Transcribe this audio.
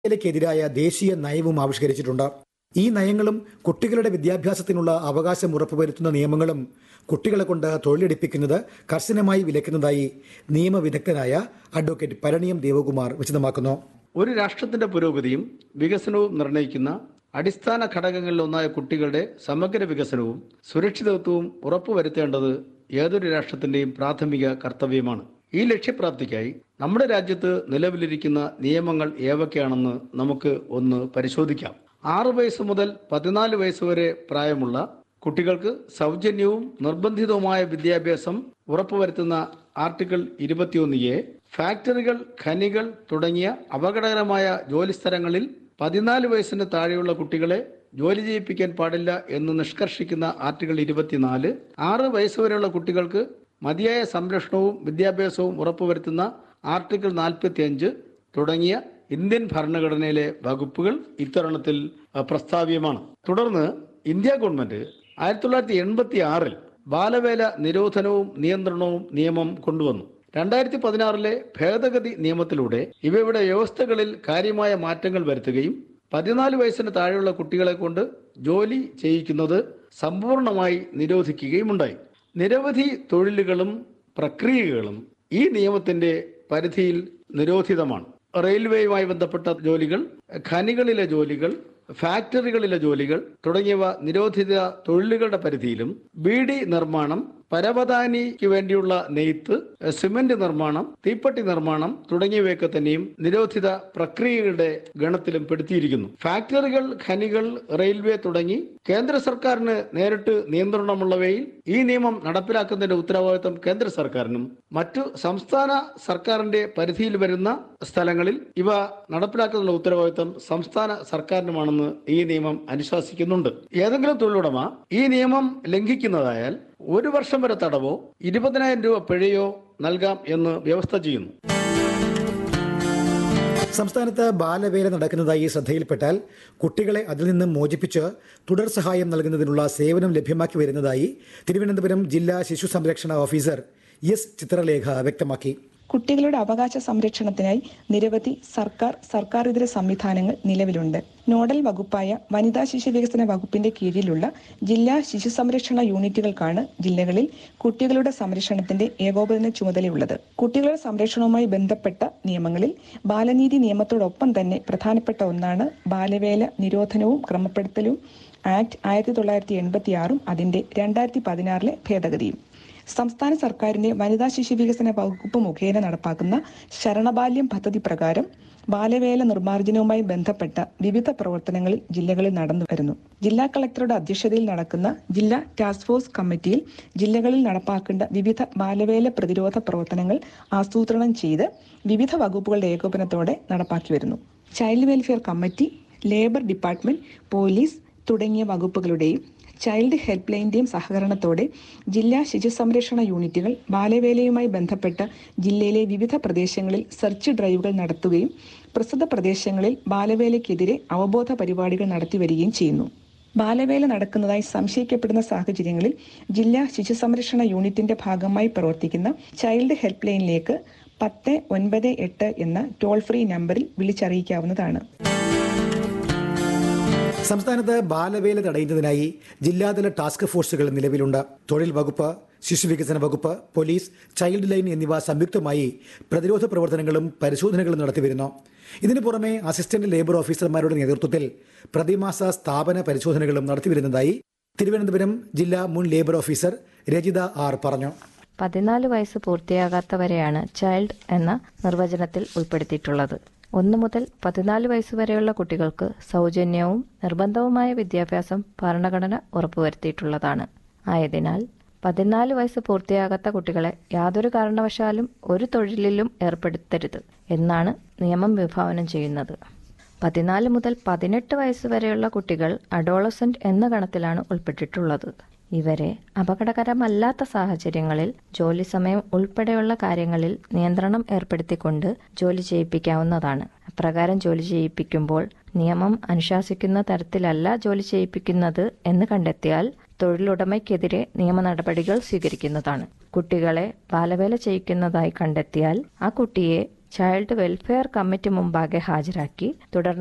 ബാലവേലയ്ക്കെതിരായ ദേശീയ നയവും ആവിഷ്കരിച്ചിട്ടുണ്ട് ഈ നയങ്ങളും കുട്ടികളുടെ വിദ്യാഭ്യാസത്തിനുള്ള അവകാശം ഉറപ്പുവരുത്തുന്ന നിയമങ്ങളും കുട്ടികളെ കൊണ്ട് തൊഴിലെടുപ്പിക്കുന്നത് കർശനമായി വിലക്കുന്നതായി നിയമവിദഗ്ധനായ അഡ്വക്കേറ്റ് പരണിയം ദേവകുമാർ വിശദമാക്കുന്നു ഒരു രാഷ്ട്രത്തിന്റെ പുരോഗതിയും വികസനവും നിർണ്ണയിക്കുന്ന അടിസ്ഥാന ഘടകങ്ങളിലൊന്നായ കുട്ടികളുടെ സമഗ്ര വികസനവും സുരക്ഷിതത്വവും ഉറപ്പുവരുത്തേണ്ടത് ഏതൊരു രാഷ്ട്രത്തിന്റെയും പ്രാഥമിക കർത്തവ്യമാണ് ഈ ലക്ഷ്യപ്രാപ്തിക്കായി നമ്മുടെ രാജ്യത്ത് നിലവിലിരിക്കുന്ന നിയമങ്ങൾ ഏതൊക്കെയാണെന്ന് നമുക്ക് ഒന്ന് പരിശോധിക്കാം ആറ് വയസ്സ് മുതൽ പതിനാല് വയസ്സ് വരെ പ്രായമുള്ള കുട്ടികൾക്ക് സൗജന്യവും നിർബന്ധിതവുമായ വിദ്യാഭ്യാസം ഉറപ്പുവരുത്തുന്ന ആർട്ടിക്കിൾ ഇരുപത്തിയൊന്ന് എ ഫാക്ടറികൾ ഖനികൾ തുടങ്ങിയ അപകടകരമായ ജോലിസ്ഥലങ്ങളിൽ പതിനാല് വയസ്സിന് താഴെയുള്ള കുട്ടികളെ ജോലി ചെയ്യിപ്പിക്കാൻ പാടില്ല എന്ന് നിഷ്കർഷിക്കുന്ന ആർട്ടിക്കിൾ ഇരുപത്തിനാല് ആറ് വയസ്സ് വരെയുള്ള കുട്ടികൾക്ക് മതിയായ സംരക്ഷണവും വിദ്യാഭ്യാസവും ഉറപ്പുവരുത്തുന്ന ആർട്ടിക്കിൾ നാൽപ്പത്തിയഞ്ച് തുടങ്ങിയ ഇന്ത്യൻ ഭരണഘടനയിലെ വകുപ്പുകൾ ഇത്തരുണത്തിൽ അഹ്, പ്രസ്താവ്യമാണ് തുടർന്ന് ഇന്ത്യ ഗവൺമെന്റ് ആയിരത്തി തൊള്ളായിരത്തി എൺപത്തി ആറിൽ ബാലവേല നിരോധനവും നിയന്ത്രണവും നിയമം കൊണ്ടുവന്നു രണ്ടായിരത്തി പതിനാറിലെ ഭേദഗതി നിയമത്തിലൂടെ ഇവയുടെ വ്യവസ്ഥകളിൽ കാര്യമായ മാറ്റങ്ങൾ വരുത്തുകയും പതിനാല് വയസ്സിന് താഴെയുള്ള കുട്ടികളെ കൊണ്ട് ജോലി ചെയ്യിക്കുന്നത് സമ്പൂർണമായി നിരോധിക്കുകയുമുണ്ടായി നിരവധി തൊഴിലുകളും പ്രക്രിയകളും ഈ നിയമത്തിന്റെ പരിധിയിൽ നിരോധിതമാണ് റെയിൽവേയുമായി ബന്ധപ്പെട്ട ജോലികൾ ഖനികളിലെ ജോലികൾ ഫാക്ടറികളിലെ ജോലികൾ തുടങ്ങിയവ നിരോധിത തൊഴിലുകളുടെ പരിധിയിലും ബീഡി നിർമ്മാണം പരവതാനിക്ക് വേണ്ടിയുള്ള നെയ്ത്ത് സിമന്റ് നിർമ്മാണം തീപ്പെട്ടി നിർമ്മാണം തുടങ്ങിയവയൊക്കെ തന്നെയും നിരോധിത പ്രക്രിയകളുടെ ഗണത്തിലും പെടുത്തിയിരിക്കുന്നു ഫാക്ടറികൾ ഖനികൾ റെയിൽവേ തുടങ്ങി കേന്ദ്ര സർക്കാരിന് നേരിട്ട് നിയന്ത്രണമുള്ളവയിൽ ഈ നിയമം നടപ്പിലാക്കുന്നതിന്റെ ഉത്തരവാദിത്തം കേന്ദ്ര സർക്കാരിനും മറ്റു സംസ്ഥാന സർക്കാരിന്റെ പരിധിയിൽ വരുന്ന സ്ഥലങ്ങളിൽ ഇവ നടപ്പിലാക്കുന്നതിനുള്ള ഉത്തരവാദിത്തം സംസ്ഥാന സർക്കാരിനുമാണെന്ന് ഈ നിയമം അനുശാസിക്കുന്നുണ്ട് ഏതെങ്കിലും തൊഴിലുടമ ഈ നിയമം ലംഘിക്കുന്നതായാൽ ഒരു വർഷം വരെ തടവോ ഇരുപതിനായിരം രൂപ പിഴയോ നൽകാം എന്ന് വ്യവസ്ഥ ചെയ്യുന്നു സംസ്ഥാനത്ത് ബാലവേല നടക്കുന്നതായി ശ്രദ്ധയിൽപ്പെട്ടാൽ കുട്ടികളെ അതിൽ നിന്നും മോചിപ്പിച്ച് തുടർ സഹായം നൽകുന്നതിനുള്ള സേവനം ലഭ്യമാക്കി വരുന്നതായി തിരുവനന്തപുരം ജില്ലാ ശിശു സംരക്ഷണ ഓഫീസർ എസ് ചിത്രലേഖ വ്യക്തമാക്കി കുട്ടികളുടെ അവകാശ സംരക്ഷണത്തിനായി നിരവധി സർക്കാർ സർക്കാർ ഇതര സംവിധാനങ്ങൾ നിലവിലുണ്ട് നോഡൽ വകുപ്പായ വനിതാ ശിശു വികസന വകുപ്പിന്റെ കീഴിലുള്ള ജില്ലാ ശിശു സംരക്ഷണ യൂണിറ്റുകൾക്കാണ് ജില്ലകളിൽ കുട്ടികളുടെ സംരക്ഷണത്തിന്റെ ഏകോപന ചുമതലയുള്ളത് കുട്ടികളുടെ സംരക്ഷണവുമായി ബന്ധപ്പെട്ട നിയമങ്ങളിൽ ബാലനീതി നിയമത്തോടൊപ്പം തന്നെ പ്രധാനപ്പെട്ട ഒന്നാണ് ബാലവേല നിരോധനവും ക്രമപ്പെടുത്തലും ആക്ട് ആയിരത്തി തൊള്ളായിരത്തി എൺപത്തി ആറും അതിന്റെ രണ്ടായിരത്തി പതിനാറിലെ ഭേദഗതിയും സംസ്ഥാന സർക്കാരിന്റെ വനിതാ ശിശു വികസന വകുപ്പ് മുഖേന നടപ്പാക്കുന്ന ശരണബാല്യം പദ്ധതി പ്രകാരം ബാലവേല നിർമ്മാർജ്ജനവുമായി ബന്ധപ്പെട്ട വിവിധ പ്രവർത്തനങ്ങളിൽ ജില്ലകളിൽ നടന്നു വരുന്നു ജില്ലാ കളക്ടറുടെ അധ്യക്ഷതയിൽ നടക്കുന്ന ജില്ലാ ടാസ്ക് ഫോഴ്സ് കമ്മിറ്റിയിൽ ജില്ലകളിൽ നടപ്പാക്കേണ്ട വിവിധ ബാലവേല പ്രതിരോധ പ്രവർത്തനങ്ങൾ ആസൂത്രണം ചെയ്ത് വിവിധ വകുപ്പുകളുടെ ഏകോപനത്തോടെ നടപ്പാക്കി വരുന്നു child welfare committee labour department police തുടങ്ങിയ വകുപ്പുകളുടെയും ചൈൽഡ് ഹെൽപ്പ് ലൈന്റെയും സഹകരണത്തോടെ ജില്ലാ ശിശു സംരക്ഷണ യൂണിറ്റുകൾ ബാലവേലയുമായി ബന്ധപ്പെട്ട ജില്ലയിലെ വിവിധ പ്രദേശങ്ങളിൽ സെർച്ച് ഡ്രൈവുകൾ നടത്തുകയും പ്രസ്തുത പ്രദേശങ്ങളിൽ ബാലവേലയ്ക്കെതിരെ അവബോധ പരിപാടികൾ നടത്തിവരികയും ചെയ്യുന്നു ബാലവേല നടക്കുന്നതായി സംശയിക്കപ്പെടുന്ന സാഹചര്യങ്ങളിൽ ജില്ലാ ശിശു സംരക്ഷണ യൂണിറ്റിന്റെ ഭാഗമായി പ്രവർത്തിക്കുന്ന ചൈൽഡ് ഹെൽപ്പ് ലൈനിലേക്ക് പത്ത് ഒൻപത് എട്ട് എന്ന ടോൾ ഫ്രീ നമ്പറിൽ വിളിച്ചറിയിക്കാവുന്നതാണ് സംസ്ഥാനത്ത് ബാലവേല തടയുന്നതിനായി ജില്ലാതല ടാസ്ക് ഫോഴ്സുകൾ നിലവിലുണ്ട് തൊഴിൽ വകുപ്പ് ശിശുവികസന വകുപ്പ് പോലീസ് ചൈൽഡ് ലൈൻ എന്നിവ സംയുക്തമായി പ്രതിരോധ പ്രവർത്തനങ്ങളും പരിശോധനകളും നടത്തിവരുന്നു ഇതിനു പുറമെ അസിസ്റ്റന്റ് ലേബർ ഓഫീസർമാരുടെ നേതൃത്വത്തിൽ പ്രതിമാസ സ്ഥാപന പരിശോധനകളും നടത്തിവരുന്നതായി തിരുവനന്തപുരം ജില്ലാ മുൻ ലേബർ ഓഫീസർ രജിത ആർ പറഞ്ഞു പതിനാല് വയസ്സ് പൂർത്തിയാകാത്തവരെയാണ് ചൈൽഡ് എന്ന നിർവചനത്തിൽ ഉൾപ്പെടുത്തിയിട്ടുള്ളത് ഒന്ന് മുതൽ പതിനാല് വയസ്സ് വരെയുള്ള കുട്ടികൾക്ക് സൗജന്യവും നിർബന്ധവുമായ വിദ്യാഭ്യാസം ഭരണഘടന ഉറപ്പുവരുത്തിയിട്ടുള്ളതാണ് ആയതിനാൽ പതിനാല് വയസ്സ് പൂർത്തിയാകാത്ത കുട്ടികളെ യാതൊരു കാരണവശാലും ഒരു തൊഴിലിലും ഏർപ്പെടുത്തരുത് എന്നാണ് നിയമം വിഭാവനം ചെയ്യുന്നത് പതിനാല് മുതൽ പതിനെട്ട് വയസ്സ് വരെയുള്ള കുട്ടികൾ അഡോളസെന്റ് എന്ന ഗണത്തിലാണ് ഉൾപ്പെട്ടിട്ടുള്ളത് ഇവരെ അപകടകരമല്ലാത്ത സാഹചര്യങ്ങളിൽ ജോലി സമയം ഉൾപ്പെടെയുള്ള കാര്യങ്ങളിൽ നിയന്ത്രണം ഏർപ്പെടുത്തിക്കൊണ്ട് ജോലി ചെയ്യിപ്പിക്കാവുന്നതാണ് അപ്രകാരം ജോലി ചെയ്യിപ്പിക്കുമ്പോൾ നിയമം അനുശാസിക്കുന്ന തരത്തിലല്ല ജോലി ചെയ്യിപ്പിക്കുന്നത് എന്ന് കണ്ടെത്തിയാൽ തൊഴിലുടമയ്ക്കെതിരെ നിയമ നടപടികൾ സ്വീകരിക്കുന്നതാണ് കുട്ടികളെ ബാലവേല ചെയ്യിക്കുന്നതായി കണ്ടെത്തിയാൽ ആ കുട്ടിയെ ചൈൽഡ് വെൽഫെയർ കമ്മിറ്റി മുമ്പാകെ ഹാജരാക്കി തുടർന്ന്